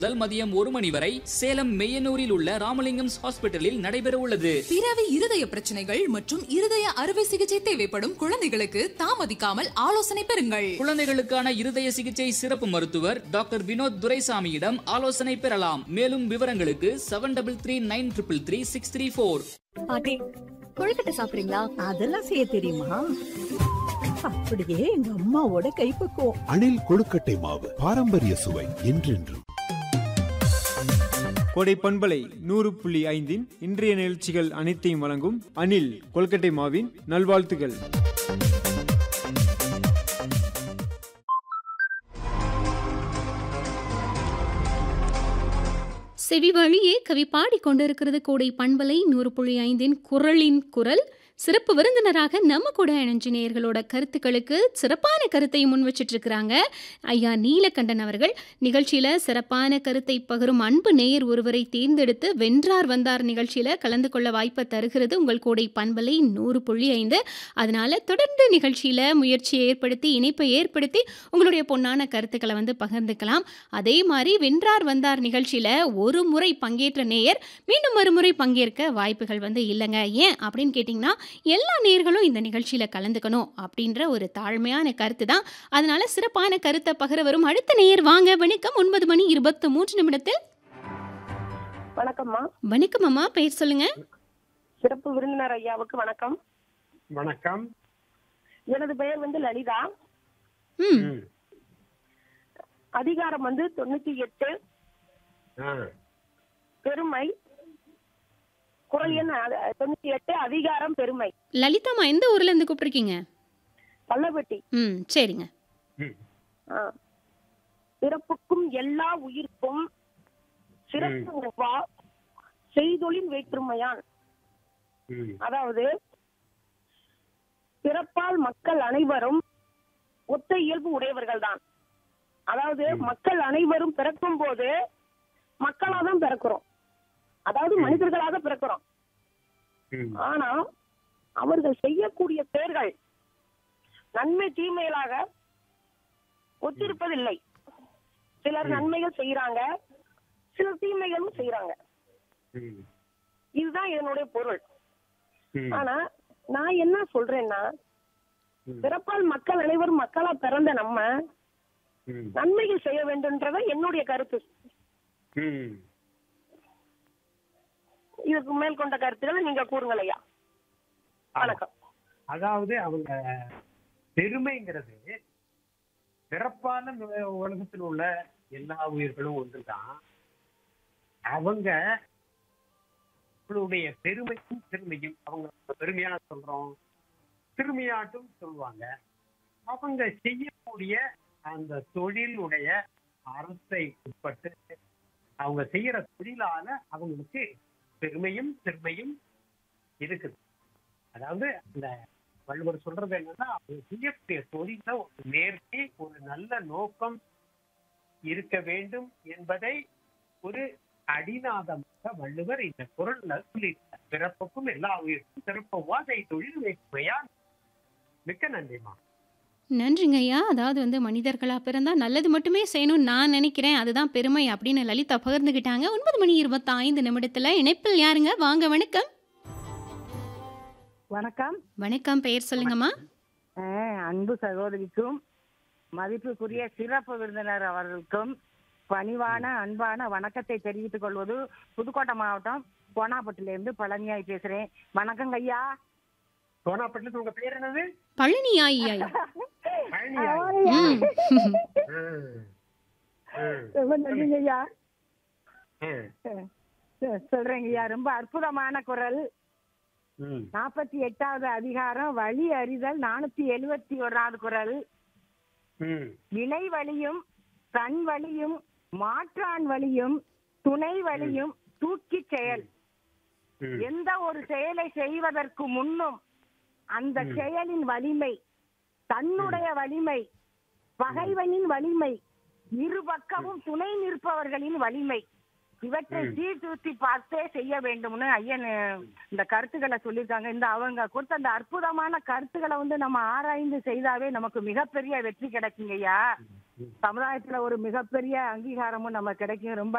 முதல் மதியம் ஒரு மணி வரை சேலம் மெய்யனூரில் உள்ள ராமலிங்கம்ஸ் ஹாஸ்பிட்டலில் நடைபெற உள்ளது பிறவி இருதய பிரச்சனைகள் மற்றும் இருதய அறுவை சிகிச்சை தேவைப்படும் குழந்தைகளுக்கு தாமதிக்காமல் ஆலோசனை பெறுங்கள் குழந்தைகளுக்கான இருதய சிகிச்சை சிறப்பு மருத்துவர் டாக்டர் வினோத் துரைசாமியிடம் ஆலோசனை பெறலாம் மேலும் விவரங்களுக்கு seven double three nine triple three six three four பாட்டி கொழுக்கட்டை சாப்பிடுறீங்களா அதெல்லாம் செய்ய தெரியுமா அப்படியே எங்க அம்மாவோட கைப்பக்குவம் அணில் கொழுக்கட்டை மாவு பாரம்பரிய சுவை என்றென்றும் கோடை பண்பலை நூறு புள்ளி ஐந்தின் இன்றைய நிகழ்ச்சிகள் அனைத்தையும் வழங்கும் அனில் கொல்கட்டை மாவின் நல்வாழ்த்துகள் செவி வழியே கவி பாடிக்கொண்டிருக்கிறது கோடை பண்பலை நூறு புள்ளி ஐந்தின் குரலின் குரல் சிறப்பு விருந்தினராக நம்ம கூட இணைஞ்சு நேயர்களோட கருத்துக்களுக்கு சிறப்பான கருத்தை முன் வச்சிட்டு இருக்கிறாங்க ஐயா நீலகண்டன் அவர்கள் நிகழ்ச்சியில சிறப்பான கருத்தை பகிரும் அன்பு நேயர் ஒருவரை தேர்ந்தெடுத்து வென்றார் வந்தார் நிகழ்ச்சியில கலந்து கொள்ள வாய்ப்பை தருகிறது உங்கள் கோடை பண்பலை நூறு புள்ளி ஐந்து அதனால தொடர்ந்து நிகழ்ச்சியில முயற்சியை ஏற்படுத்தி இணைப்பை ஏற்படுத்தி உங்களுடைய பொன்னான கருத்துக்களை வந்து பகிர்ந்துக்கலாம் அதே மாதிரி வென்றார் வந்தார் நிகழ்ச்சியில ஒரு முறை பங்கேற்ற நேயர் மீண்டும் மறுமுறை பங்கேற்க வாய்ப்புகள் வந்து இல்லைங்க ஏன் அப்படின்னு கேட்டிங்கன்னா எல்லா நேயர்களும் இந்த நிகழ்ச்சியில கலந்துக்கணும் அப்படின்ற ஒரு தாழ்மையான கருத்து தான் அதனால சிறப்பான கருத்தை பகிர வரும் அடுத்த நேயர் வாங்க வணக்கம் ஒன்பது மணி இருபத்தி மூன்று நிமிடத்தில் வணக்கம்மா வணக்கம் அம்மா பெயர் சொல்லுங்க சிறப்பு விருந்தினர் ஐயாவுக்கு வணக்கம் வணக்கம் எனது பெயர் வந்து லலிதா ம் ம். அதிகாரம் வந்து தொண்ணூத்தி எட்டு ஆ. பெருமை குரல் எண் அ- தொண்ணூத்தி எட்டு அதிகாரம் பெருமை லலிதாம்மா எந்த ஊர்ல இருந்து கூப்பிட்டுருக்கீங்க பள்ளப்பட்டி ம் சரிங்க ம். ஆ. பிறப்புக்கும் எல்லா உயிர்க்கும் சிறப்பு உவா செய்தொழில் வேற்றுமையான் ம். அதாவது பிறப்பால் மக்கள் அனைவரும் ஒத்த இயல்பு உடையவர்கள் தான் அதாவது மக்கள் அனைவரும் பிறக்கும் போது மக்களா தான் பிறக்கிறோம் அதாவது மனிதர்களாக பிறக்கிறோம் ம். ஆனா அவர்கள் செய்யக்கூடிய செயல்கள் நன்மை தீமைகளாக ஒத்திருப்பதில்லை சிலர் நன்மைகள் செய்யறாங்க சிலர் தீமைகளும் செய்யறாங்க ம். இதுதான் இதனுடைய பொருள் ம். ஆனா நான் என்ன சொல்றேன்னா ம். பிறப்பால் மக்கள் அனைவரும் மக்களா பிறந்த நம்ம ம். நன்மைகள் செய்ய வேண்டும்ன்றத என்னுடைய கருத்து ம். இதுக்கு மேல் கொண்ட கருத்துக்களை நீங்க கூறுங்கள் ஐயா வணக்கம் அதாவது அவங்க பெருமைங்கிறது பிறப்பான இந்த உலகத்தில் உள்ள எல்லா உயிர்களும் ஒன்றுதான் அவங்க அவங்களுடைய பெருமையும் பெருமையும் அவங்க பெருமையா சொல்றோம் பெருமையாட்டும் சொல்லுவாங்க அவங்க செய்யக்கூடிய அந்த தொழிலுடைய அரசை உட்பட்டு அவங்க செய்யற தொழிலால அவங்களுக்கு பெருமையும் பெருமையும் இருக்குது அதாவது அந்த வள்ளுவர் சொல்றது என்னன்னா அவங்க செய்யக்கூடிய தொழில ஒரு நேர்த்தி ஒரு நல்ல நோக்கம் இருக்க வேண்டும் என்பதை ஒரு அடிநாதமாக வள்ளுவர் இந்த குரல்ல சொல்லியிருக்கார் பிறப்புக்கும் எல்லா உயிருக்கும் சிறப்பவாதை தொழில் வேற்றுமையா மிக்க நன்றிமா நன்றிங்க ஐயா அதாவது வந்து மனிதர்களா பிறந்தா நல்லது மட்டுமே செய்யணும்னு நான் நினைக்கிறேன் அதுதான் பெருமை அப்படின்னு லலிதா பகிர்ந்துக்கிட்டாங்க ஒன்பது மணி இருபத்தி ஐந்து நிமிடத்துல இணைப்பில் யாருங்க வாங்க வணக்கம் வணக்கம் வணக்கம் பெயர் சொல்லுங்கம்மா அஹ், அன்பு சகோதரிக்கும் மதிப்புக்குரிய சிறப்பு விருந்தினர் அவர்களுக்கும் பணிவான அன்பான வணக்கத்தை தெரிவித்துக் கொள்வது புதுக்கோட்டை மாவட்டம் கோனாப்பட்டிலிருந்து பழனியாய் பேசுறேன் வணக்கங்க ஐயா சோனாப்பட்டில உங்க பேர் என்னது பழனி ஆயி ஐயா பழனியா? ம் ம். ம். ரொம்ப நன்றிங்க ஐயா ம். அஹ், சொல்றேங்க ஐயா ரொம்ப அற்புதமான குரல் ம். நாற்பத்தி எட்டாவது அதிகாரம் வழி அறிதல் நானூத்தி எழுவத்தி ஓராவது குரல் ம். வினை வழியும் தன் வழியும் மாற்றான் வழியும் துணை வழியும் தூக்கிச் செயல் ம். எந்த ஒரு செயலை செய்வதற்கு முன்னும் அந்த செயலின் வலிமை தன்னுடைய வலிமை பகைவனின் வலிமை இரு பக்கமும் துணை நிற்பவர்களின் வலிமை இவற்றை சீர்தூத்தி பார்த்தே செய்ய வேண்டும்னு ஐயன் அஹ், இந்த கருத்துக்களை சொல்லியிருக்காங்க இந்த அவங்க கொடுத்த அந்த அற்புதமான கருத்துக்களை வந்து நம்ம ஆராய்ந்து செய்தாவே நமக்கு மிகப்பெரிய வெற்றி கிடைக்குங்க ஐயா சமுதாயத்துல ஒரு மிகப்பெரிய அங்கீகாரமும் நம்ம கிடைக்கும் ரொம்ப